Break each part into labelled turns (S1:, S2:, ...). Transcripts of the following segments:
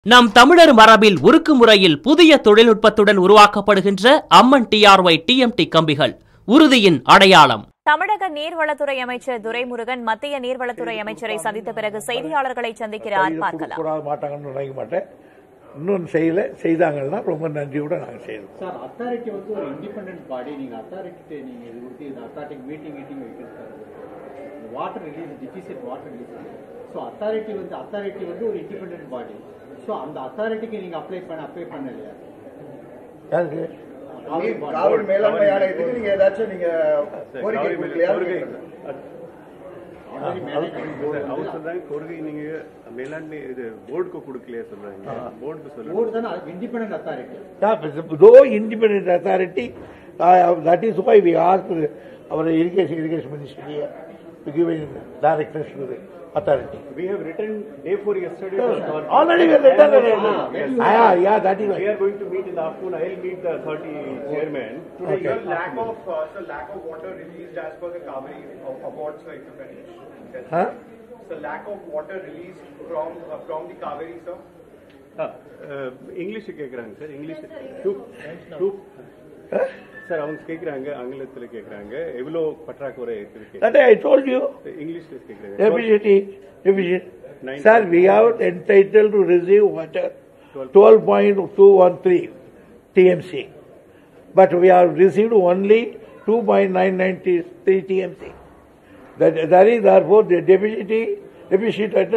S1: நம் தமிழர் மரபில் உருக்கு முறையில் புதிய தொழில்நுட்பத்துடன் உருவாக்கப்படுகின்ற அம்மன் டிஆர்ஒய் டிஎம்டி கம்பிகள் உறுதியின் அடையாளம்
S2: தமிழக நீர்வளத்துறை அமைச்சர் துரைமுருகன் மத்திய நீர்வளத்துறை அமைச்சரை சந்தித்த பிறகு செய்தியாளர்களை சந்திக்கிறார் பார்க்கலாம்
S3: கொடுக்க மாட்டாங்கன்னு நினைக்க மாட்டேன் இன்னும் செய்யல செய்தாங்கன்னா ரொம்ப நன்றியோட நாங்கள் செய்யறோம்
S4: சார் அத்தாரிட்டி வந்து ஒரு இண்டிபெண்டன்ட் பாடி நீங்க அத்தாரிட்டி நீங்க இது கொடுத்து இந்த அத்தாரிட்டி மீட்டிங் மீட்டிங் வைக்கிறது sir water release deficit water release so authority வந்து அத்தாரிட்டி வந்து ஒரு இண்டிபெண்டன்ட் பாடி ஸோ அந்த அத்தாரிட்டிக்கு நீங்க அப்ளை பண்ண அப்ளை பண்ணலையா
S3: யாருக்கு
S4: காவிரி body.
S5: காவிரி மேலாண்மை ஆணையத்துக்கு நீங்க ஏதாச்சும் நீங்க கோரிக்கை கொடுக்கலையான்னு கேக்குறேன்.
S4: Already management board
S6: அவர்
S4: வந்து-
S6: சொல்றாங்க கொள்கை நீங்க மேலாண்மை இது போர்டுக்கு கொடுக்கலையே சொல்றாங்க போர்டுக்கு சொல்லுங்க
S4: board தானே independent authority
S3: though independent authority, uh, that is why we asked our irrigation, irrigation ministry to give in directions to the authority.
S6: we have written day for yesterday
S3: Already we have written it.
S6: Yes.
S3: Ah, yeah, that is
S6: we
S3: why.
S6: are going to meet in the afternoon i'll meet the authority chairman today
S3: Okay.
S6: you
S5: lack of uh, so lack of water released as per the Kaveri awards sir, if you can yes.
S3: Huh?
S5: So lack of water released from uh, from the Kaveri sir.
S6: English கேக்குறாங்க sir English do do sir அவங்க கேக்குறாங்க ஆங்கிலத்துல கேக்குறாங்க எவ்வளவு பற்றாக்குறை இருக்கு
S3: That I told you,
S6: இங்கிலீஷ்ல கேக்குறாங்க
S3: deficiency, deficient.
S6: Nine.
S3: Sir, we are entitled to receive water, 12.213 TMC. But we have received only 2.993 TMC. That, that is therefore the deficit, deficit at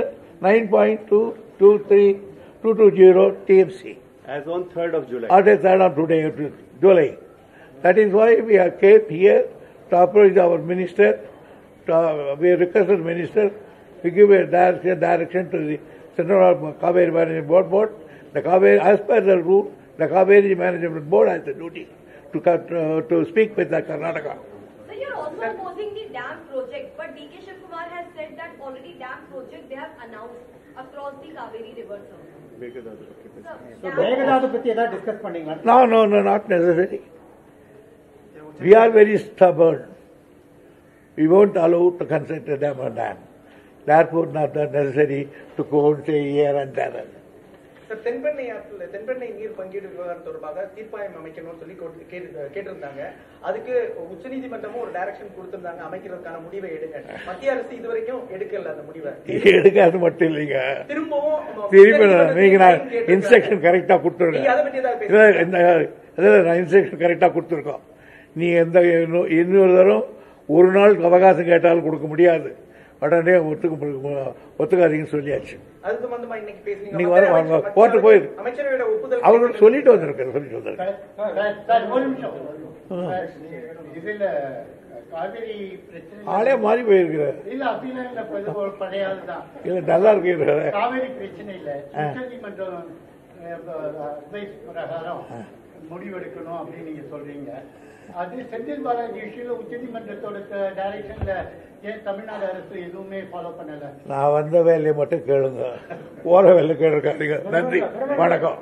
S3: 9.223220 TMC.
S6: as on 3rd of july
S3: At the third of today, July. That is why we have came here to approach our minister, to, we requested minister to give a direction, direction to the Central Kaveri Management Board, board. The Kaveri, as per the rule, the Kaveri Management Board has the duty to, cut, uh, to speak with the Karnataka.
S7: So you're also opposing the dam project, but DK Shiv Kumar has said that already dam project they have announced across the Kaveri River. Sir.
S6: ಬೇಕಾದಾದ್ರು okay, please.
S7: Sir,
S4: so
S7: dam-
S4: Mekedatu பத்தி ஏதாவது discuss பண்ணீங்களா
S3: No, no, no, not necessary. We are very stubborn. We won't allow to construct a dam on dam. Therefore, not that necessary to go and say here and there.
S8: Sir Thenpennai ஆற்றில் தென்பெண்ணை நீர் பங்கீடு விவகாரம் தொடர்பாக தீர்ப்பாயம் அமைக்கணும்னு சொல்லி court கேட்டு- கேட்டிருந்தாங்க அதுக்கு உச்சநீதிமன்றமும் ஒரு டைரக்ஷன் கொடுத்திருந்தாங்க அமைக்கிறதுக்கான முடிவை எடுங்க மத்திய அரசு இதுவரைக்கும் எடுக்கல அந்த முடிவை
S3: எடுக்காது மட்டும் இல்லைங்க
S8: திரும்பவும்
S3: திருப்பி நான் நீங்க நான்
S8: கேட்டிருக்காங்க.
S3: இன்ஸ்ட்ரக்ஷன் கரெக்டா
S8: நீங்க அதை பத்தி ஏதாவது
S3: கொடுத்துருங்க இல்ல, இந்த அதில் நான் இன்ஸ்ட்ரக்ஷன் கரெக்டா கொடுத்துருக்கோம் நீ எந்த இன்னும் இன்னொரு தரம் ஒரு நாள் அவகாசம் கேட்டாலும் கொடுக்க முடியாது உடனே ஒத்துக்க ஒத்துக்காதீங்கன்னு சொல்லியாச்சு
S8: அது சம்பந்தமா இன்னைக்கு பேசுனீங்க
S3: நீங்க
S8: மத்திய
S3: வர-
S8: அமைச்சர்-
S3: வாங்க, கோர்ட்டு போயிரு.
S8: அமைச்சரவையோட ஒப்புதல்
S3: அவர்கள் சொல்லிட்டு வந்திருக்காரு சொல்லிட்டு வந்திருக்காரு
S9: சார் ஒரு நிமிஷம் சார், இதுல காவிரி பிரச்சனை
S3: ஆளே மாறி போயிருக்கிறார்
S9: இல்ல அப்படிலாம் இல்ல இப்ப இது ஒரு பழைய ஆள் தான்
S3: இல்ல நல்லா இருக்கிறாரு
S9: காவிரி பிரச்சனை இல்ல உச்சநீதிமன்றம் அட்வைஸ் பிரகாரம் முடிவெடுக்கணும் அப்படின்னு நீங்க சொல்றீங்க அது செந்தில் பாலாஜி இஷ்யூல உச்சநீதிமன்றத்தோட டைரக்ஷன்ல ஏன் தமிழ்நாடு அரசு எதுவுமே ஃபாலோ பண்ணல
S3: நான் வந்த வேலையை மட்டும் கேளுங்க போற வேலை கேளுக்காதீங்க நன்றி வணக்கம்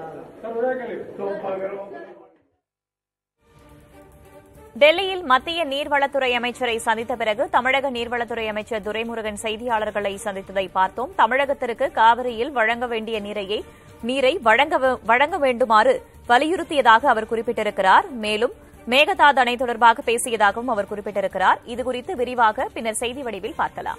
S2: டெல்லியில் மத்திய நீர்வளத்துறை அமைச்சரை சந்தித்த பிறகு தமிழக நீர்வளத்துறை அமைச்சர் துரைமுருகன் செய்தியாளர்களை சந்தித்ததை பார்த்தோம் தமிழகத்திற்கு காவிரியில் வழங்க வேண்டிய நீரையை நீரை வழங்க வே- வழங்க வேண்டுமாறு வலியுறுத்தியதாக அவர் குறிப்பிட்டிருக்கிறார் மேலும் மேகதாது அணை தொடர்பாக பேசியதாகவும் அவர் குறிப்பிட்டிருக்கிறார் இதுகுறித்து விரிவாக பின்னர் செய்தி வடிவில் பார்க்கலாம்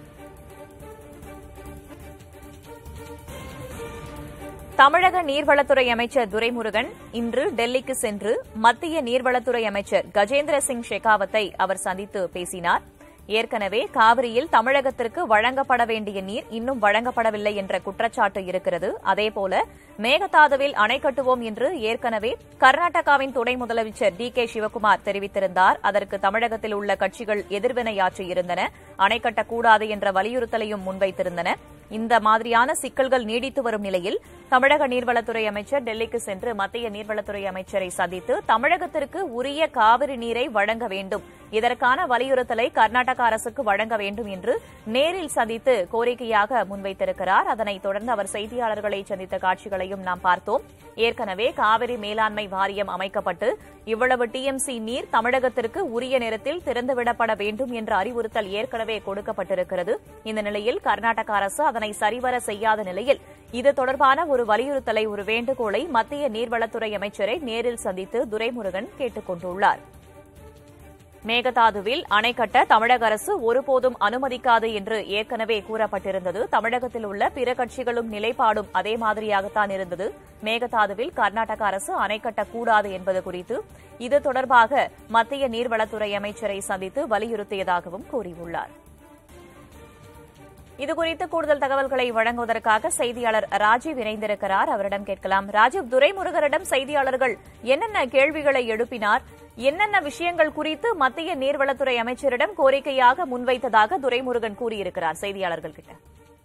S2: தமிழக நீர்வளத்துறை அமைச்சர் துரைமுருகன் இன்று டெல்லிக்கு சென்று மத்திய நீர்வளத்துறை அமைச்சர் கஜேந்திர சிங் ஷெகாவத்தை அவர் சந்தித்து பேசினார் ஏற்கனவே காவிரியில் தமிழகத்திற்கு வழங்கப்பட வேண்டிய நீர் இன்னும் வழங்கப்படவில்லை என்ற குற்றச்சாட்டு இருக்கிறது அதேபோல மேகதாதுவில் அணை கட்டுவோம் என்று ஏற்கனவே கர்நாடகாவின் துணை முதலமைச்சர் டி கே சிவக்குமார் தெரிவித்திருந்தார் அதற்கு தமிழகத்தில் உள்ள கட்சிகள் எதிர்வினையாற்றியிருந்தன அணை கட்டக்கூடாது என்ற வலியுறுத்தலையும் முன்வைத்திருந்தன இந்த மாதிரியான சிக்கல்கள் நீடித்து வரும் நிலையில் தமிழக நீர்வளத்துறை அமைச்சர் டெல்லிக்கு சென்று மத்திய நீர்வளத்துறை அமைச்சரை சந்தித்து தமிழகத்திற்கு உரிய காவிரி நீரை வழங்க வேண்டும் இதற்கான வலியுறுத்தலை கர்நாடக அரசுக்கு வழங்க வேண்டும் என்று நேரில் சந்தித்து கோரிக்கையாக முன்வைத்திருக்கிறார் அதனைத் தொடர்ந்து அவர் செய்தியாளர்களை சந்தித்த காட்சிகளையும் நாம் பார்த்தோம் ஏற்கனவே காவிரி மேலாண்மை வாரியம் அமைக்கப்பட்டு இவ்வளவு டிஎம்சி நீர் தமிழகத்திற்கு உரிய நேரத்தில் திறந்துவிடப்பட வேண்டும் என்ற அறிவுறுத்தல் ஏற்கனவே கொடுக்கப்பட்டிருக்கிறது இந்த நிலையில் கர்நாடக அரசு அதனை அதனை சரிவர செய்யாத நிலையில் இது தொடர்பான ஒரு வலியுறுத்தலை ஒரு வேண்டுகோளை மத்திய நீர்வளத்துறை அமைச்சரை நேரில் சந்தித்து துரைமுருகன் கேட்டுக் கொண்டுள்ளார் மேகதாதுவில் அணை கட்ட தமிழக அரசு ஒருபோதும் அனுமதிக்காது என்று ஏற்கனவே கூறப்பட்டிருந்தது தமிழகத்தில் உள்ள பிற கட்சிகளும் நிலைப்பாடும் அதே மாதிரியாகத்தான் இருந்தது மேகதாதுவில் கர்நாடக அரசு அணை கட்டக்கூடாது என்பது குறித்து இது தொடர்பாக மத்திய நீர்வளத்துறை அமைச்சரை சந்தித்து வலியுறுத்தியதாகவும் கூறியுள்ளார் இதுகுறித்து கூடுதல் தகவல்களை வழங்குவதற்காக செய்தியாளர் ராஜீவ் இணைந்திருக்கிறார் அவரிடம் கேட்கலாம் ராஜீவ் துரைமுருகனிடம் செய்தியாளர்கள் என்னென்ன கேள்விகளை எழுப்பினார் என்னென்ன விஷயங்கள் குறித்து மத்திய நீர்வளத்துறை அமைச்சரிடம் கோரிக்கையாக முன்வைத்ததாக துரைமுருகன் கூறியிருக்கிறார் செய்தியாளர்கள் கிட்ட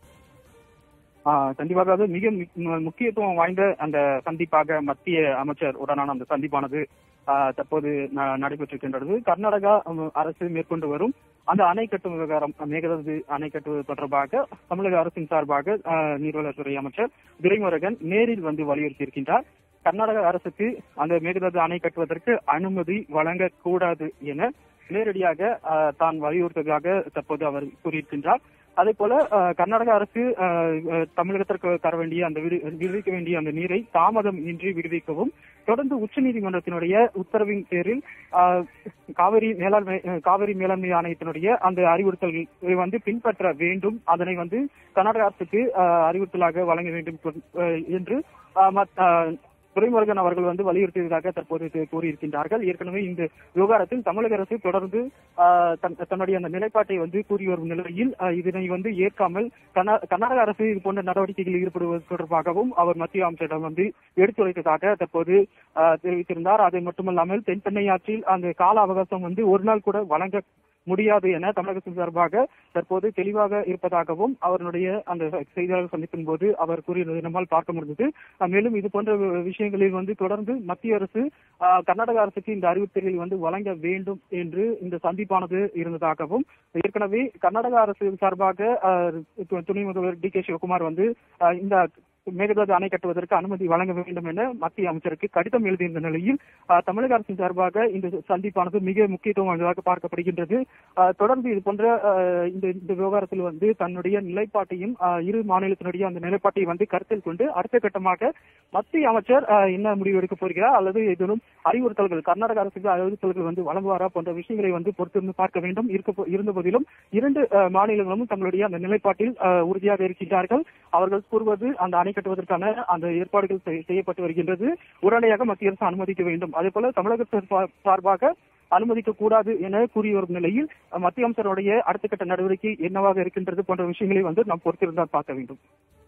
S10: ஆஹ் கண்டிப்பாக அது மிக மு- முக்கியத்துவம் வாய்ந்த அந்த சந்திப்பாக மத்திய அமைச்சர் உடனான அந்த சந்திப்பானது ஆஹ் தற்போது ந- நடைபெற்றிருக்கின்றது கர்நாடகா உம், அரசு மேற்கொண்டு வரும் அந்த அணை கட்டும் விவகாரம் மேகதாது அணை கட்டுவது தொடர்பாக தமிழக அரசின் சார்பாக ஆஹ், நீர்வளத்துறை அமைச்சர் துரைமுருகன் நேரில் வந்து வலியுறுத்தியிருக்கின்றார் கர்நாடக அரசுக்கு அந்த மேகதாது அணை கட்டுவதற்கு அனுமதி வழங்கக்கூடாது என நேரடியாக ஆஹ், தான் வலியுறுத்துவதாக தற்போது அவர் கூறியிருக்கின்றார் அதே போல ஆஹ், கர்நாடக அரசு ஆஹ், ஆஹ், தமிழகத்திற்கு தர வேண்டிய அந்த விடு- விடுவிக்க வேண்டிய அந்த நீரை தாமதம் இன்றி விடுவிக்கவும் தொடர்ந்து உச்சநீதிமன்றத்தினுடைய உத்தரவின் பேரில் ஆஹ், காவிரி மேலாண்மை ஆஹ், காவிரி மேலாண்மை ஆணையத்தினுடைய அந்த அறிவுறுத்தல்களை வந்து பின்பற்ற வேண்டும் அதனை வந்து கர்நாடக அரசுக்கு ஆஹ், அறிவுறுத்தலாக வழங்க வேண்டும் ஆஹ், என்று ஆஹ், மத்- ஆஹ், துரைமுருகன் அவர்கள் வந்து வலியுறுத்தியதாக தற்போது இது கூறியிருக்கின்றார்கள் ஏற்கனவே இந்த விவகாரத்தில் தமிழக அரசு தொடர்ந்து ஆஹ், தன்- தன்னுடைய அந்த நிலைப்பாட்டை வந்து கூறி வரும் நிலையில் ஆஹ், இதனை வந்து ஏற்காமல் கர்நா- கர்நாடக அரசு இது போன்ற நடவடிக்கைகளில் ஈடுபடுவது தொடர்பாகவும் அவர் மத்திய அமைச்சரிடம் வந்து எடுத்துரைத்ததாக தற்போது ஆஹ், தெரிவித்திருந்தார் அது மட்டுமல்லாமல் தென்பெண்ணை ஆற்றில் அந்த கால அவகாசம் வந்து ஒரு நாள் கூட வழங்க முடியாது என தமிழகத்தின் சார்பாக தற்போது தெளிவாக இருப்பதாகவும் அவருடைய அந்த செய்தியாளர் சந்திப்பின் போது அவர் கூறியதை நம்மால் பார்க்க முடிந்தது அஹ் மேலும் இது போன்ற வி- விஷயங்களில் வந்து தொடர்ந்து மத்திய அரசு அஹ், கர்நாடக அரசுக்கு இந்த அறிவுறுத்தலை வந்து வழங்க வேண்டும் என்று இந்த சந்திப்பானது இருந்ததாகவும் ஏற்கனவே கர்நாடக அரசு சார்பாக அஹ், து- துணை முதல்வர் டி கே சிவகுமார் வந்து அஹ், இந்த மேகதாது அணை கட்டுவதற்கு அனுமதி வழங்க வேண்டும் என மத்திய அமைச்சருக்கு கடிதம் எழுதியிருந்த நிலையில் அஹ், தமிழக அரசின் சார்பாக இந்த சந்திப்பானது மிக முக்கியத்துவம் வாய்ந்ததாக பார்க்கப்படுகின்றது அஹ், தொடர்ந்து இது போன்ற அஹ், இந்த இந்த விவகாரத்தில் வந்து தன்னுடைய நிலைப்பாட்டையும் அஹ், இரு மாநிலத்தினுடைய அந்த நிலைப்பாட்டை வந்து கருத்தில் கொண்டு அடுத்த கட்டமாக மத்திய அமைச்சர் அஹ், என்ன முடிவு எடுக்க போகிறார் அல்லது ஏதேனும் அறிவுறுத்தல்கள் கர்நாடக அரசுக்கு அறிவுறுத்தல்கள் வந்து வழங்குவாரா போன்ற விஷயங்களை வந்து பொறுத்திருந்து பார்க்க வேண்டும் இருக்க போ- இருந்த போதிலும் இரண்டு அஹ், மாநிலங்களும் தங்களுடைய அந்த நிலைப்பாட்டில் அஹ், உறுதியாக இருக்கின்றார்கள் அவர்கள் கூறுவது அந்த அணை கட்டுவதற்கான அந்த ஏற்பாடுகள் செய்- செய்யப்பட்டு வருகின்றது உடனடியாக மத்திய அரசு அனுமதிக்க வேண்டும் அதே போல தமிழக சார்பா- சார்பாக அனுமதிக்க கூடாது என கூறி வரும் நிலையில் அஹ், மத்திய அமைச்சருடைய அடுத்த கட்ட நடவடிக்கை என்னவாக இருக்கின்றது போன்ற விஷயங்களை வந்து நாம் பொறுத்திருந்தால் பார்க்க வேண்டும்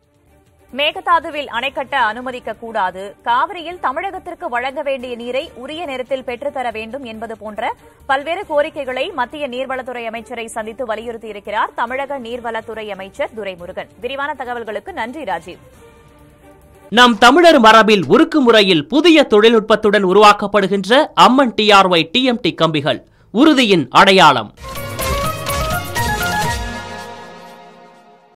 S2: மேகதாதுவில் அணை கட்ட அனுமதிக்க கூடாது காவிரியில் தமிழகத்திற்கு வழங்க வேண்டிய நீரை உரிய நேரத்தில் பெற்றுத்தர வேண்டும் என்பது போன்ற பல்வேறு கோரிக்கைகளை மத்திய நீர்வளத்துறை அமைச்சரை சந்தித்து வலியுறுத்தியிருக்கிறார் தமிழக நீர்வளத்துறை அமைச்சர் துரைமுருகன் விரிவான தகவல்களுக்கு நன்றி ராஜீவ்
S1: நம் தமிழர் மரபில் உருக்கு முறையில் புதிய தொழில்நுட்பத்துடன் உருவாக்கப்படுகின்ற அம்மன் டிஆர்ஒய் டிஎம்டி கம்பிகள் உறுதியின் அடையாளம்